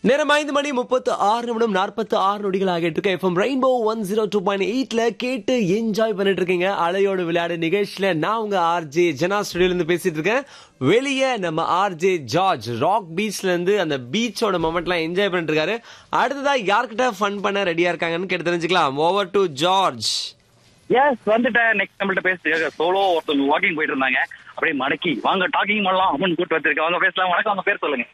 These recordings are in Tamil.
நேரம் ஐந்து மணி முப்பத்து ஆறு நிமிடம் நாற்பத்து ஆறு நொடிகள் ஆகிட்டு இருக்கு FM Rainbow one zero two point எயிட்ல கேட்டு என்ஜாய் பண்ணிட்டு இருக்கீங்க அலையோடு விளையாடு நிகழ்ச்சியில நான் உங்க ஆர்ஜே ஜனா ஸ்டுடியோல இருந்து பேசிட்டு இருக்கேன் வெளியே நம்ம ஆர்ஜே ஜார்ஜ் ராக் பீச்ல இருந்து அந்த பீச்சோட மொமெண்ட்லாம் என்ஜாய் பண்ணிட்டு இருக்காரு அடுத்ததா யார்கிட்ட ஃபன் பண்ண ரெடியா இருக்காங்கன்னு கேட்டு தெரிஞ்சுக்கலாம் ஓவர் டு ஜார்ஜ் எஸ் வந்துட்டேன் நெக்ஸ்ட் நம்மள்ட்ட பேசுறதுக்காக சோலோ ஒருத்தவங்க வாக்கிங் போயிட்டு இருந்தாங்க அப்படியே மடக்கி வாங்க டாக்கிங் பண்ணலாம் அப்படின்னு கூட்டு வச்சிருக்கேன் வாங்க பேசலாம் வணக்கம் அவங்க பேர் சொல்லுங்க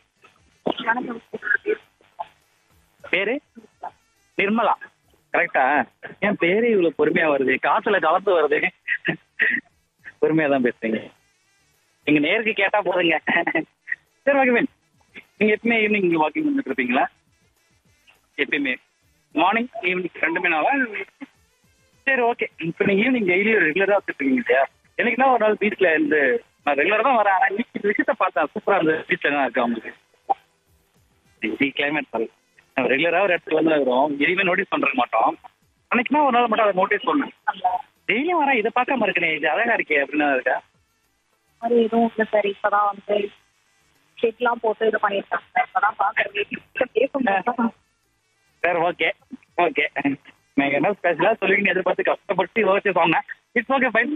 பேரு நிர்மலா கரெக்டா என் பேரு இவ்வளவு பொறுமையா வருது காசுல கலந்து வருது பொறுமையா தான் பேசுறீங்க நீங்க நேருக்கு கேட்டா போதுங்க சரி ஓகே நீங்க எப்பவுமே ஈவினிங் வாக்கிங் பண்ணிட்டு இருப்பீங்களா எப்பயுமே மார்னிங் ஈவினிங் ரெண்டுமே நாளா சரி ஓகே இப்போ நீங்க ஈவினிங் டெய்லி ரெகுலரா வந்துருக்கீங்க இல்லையா எனக்குன்னா ஒரு நாள் பீச்ல இருந்து நான் ரெகுலரா தான் வரேன் ஆனா இன்னைக்கு இந்த விஷயத்த பார்த்தேன் சூப்பரா அந்த பீச்ல தான் இருக்கு அவங்களுக்கு கிளைமேட் சாரி நம்ம ரெகுலரா ஒரு இடத்துல தான் இருக்கிறோம் எதுவுமே நோட்டீஸ் பண்ற மாட்டோம் அன்னைக்குனா ஒரு நாள் மட்டும் அதை நோட்டீஸ் பண்ணேன் டெய்லியும் வரேன் இதை பார்க்காம இருக்கனே இது அழகா இருக்கே அப்படின்னு தான் இருக்கா அது எதுவும் இல்லை சார் இப்பதான் வந்து ஷெட்லாம் போட்டு இது பண்ணிருக்காங்க இப்பதான் பாக்குறது பேசும்போது சரி ஓகே ஓகே நீங்க என்ன ஸ்பெஷலா சொல்லுவீங்க எதிர்பார்த்து கஷ்டப்பட்டு யோசிச்சு சொன்னேன் இட்ஸ் ஓகே ஃபைன்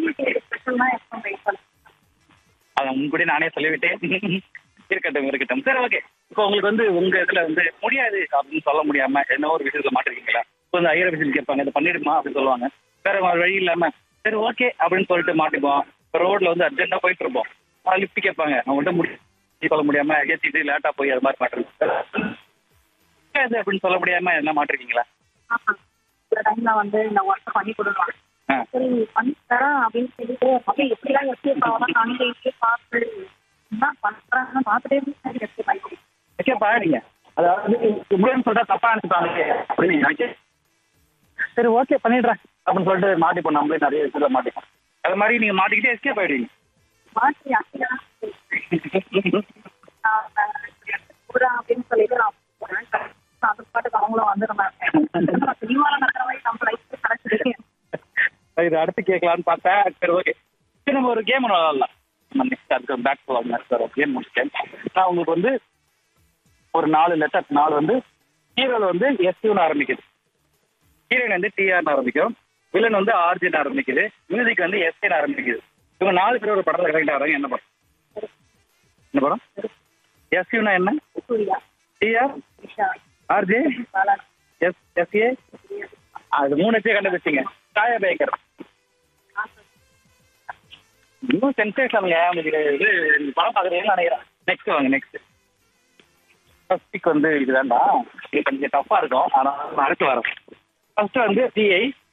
அதை முன்கூடி நானே சொல்லிவிட்டேன் இருக்கட்டும் இருக்கட்டும் சரி ஓகே இப்போ உங்களுக்கு வந்து உங்க இதுல வந்து முடியாது அப்படின்னு சொல்ல முடியாம என்ன ஒரு விஷயத்துல மாட்டிருக்கீங்களா இப்போ வந்து ஐயர் விஷயம் கேட்பாங்க இதை பண்ணிடுமா அப்படின்னு சொல்லுவாங்க வேற ஒரு வழி இல்லாம சரி ஓகே அப்படின்னு சொல்லிட்டு மாட்டிப்போம் இப்போ ரோட்ல வந்து அர்ஜென்ட்டா போயிட்டு இருப்போம் லிஃப்ட் கேட்பாங்க அவங்கள்ட்ட முடி சொல்ல முடியாம ஏற்றிட்டு லேட்டா போய் அது மாதிரி மாட்டிருக்கோம் அப்படின்னு சொல்ல முடியாம என்ன மாட்டிருக்கீங்களா இந்த டைம்ல வந்து இந்த ஒர்க் பண்ணி கொடுக்கலாம் ஆ. சரி பண்ணி தரேன் அப்படின்னு சொல்லிட்டு அப்படியே எப்படிலாம் எஸ்கேப் ஆகலாம் நானே எஸ்கேப் பார்த்து என்ன பண்றாங்கன்னு பார்த்துட்டே இருந்து சரி எஸ்கேப் ஆகிடுச்சு ஓகே பாருங்க அதாவது இப்படின்னு சொல்லிட்டா தப்பா நினைப்பாங்க அப்படின்னு நினைச்சு சரி ஓகே பண்ணிடுறேன் அப்படின்னு சொல்லிட்டு மாட்டிப்போம் நம்மளே நிறைய விஷயத்துல மாட்டிப்போம் அது மாதிரி நீங்க மாட்டிக்கிட்டே எஸ்கேப் ஆயிடுவீங்க மாற்றி அப்படிதான் கொடுறேன் அப்படின்னு சொல்லிட்டு நான் போறேன் அது பாட்டுக்கு அவங்களும் வந்துடுறாங்க சினிமால நடக்கிற மாதிரி நம்ம லைஃப் கிடைச்சிருக்கு இது அடுத்து கேட்கலான்னு பார்த்தேன் சரி ஓகே சரி நம்ம ஒரு கேம் விளாடலாம் நம்ம நெக்ஸ்ட் அதுக்கு பேக் போகலாம் சார் ஒரு கேம் முடிச்சிட்டேன் நான் உங்களுக்கு வந்து ஒரு நாலு லெட்டர் நாலு வந்து ஹீரோல வந்து எஸ்யூன்னு ஆரம்பிக்குது ஹீரோயின் வந்து டிஆர்னு ஆரம்பிக்கும் வில்லன் வந்து ஆர்ஜின் ஆரம்பிக்குது மியூசிக் வந்து எஸ்ஏன்னு ஆரம்பிக்குது இவங்க நாலு பேர் ஒரு படத்துல கரெக்ட் ஆகிறாங்க என்ன படம் என்ன படம் எஸ்யூனா என்ன சூர்யா டிஆர் விஷா ஆர்ஜே பாலாஜி எஸ் எஸ்ஏ அது மூணு வச்சே கண்டுபிடிச்சிங்க சாயா பேக்கர் இன்னும் சென்சேஷனுங்க உங்களுக்கு இது இந்த படம் பார்க்குறீங்கன்னு நினைக்கிறேன் நெக்ஸ்ட் வாங்க நெக்ஸ்ட் ஃபர்ஸ்ட் பிக் வந்து இதுதான்டா இது கொஞ்சம் டஃப்பாக இருக்கும் ஆனால் நான் அடுத்து வரேன் ஃபர்ஸ்ட் வந்து டிஐ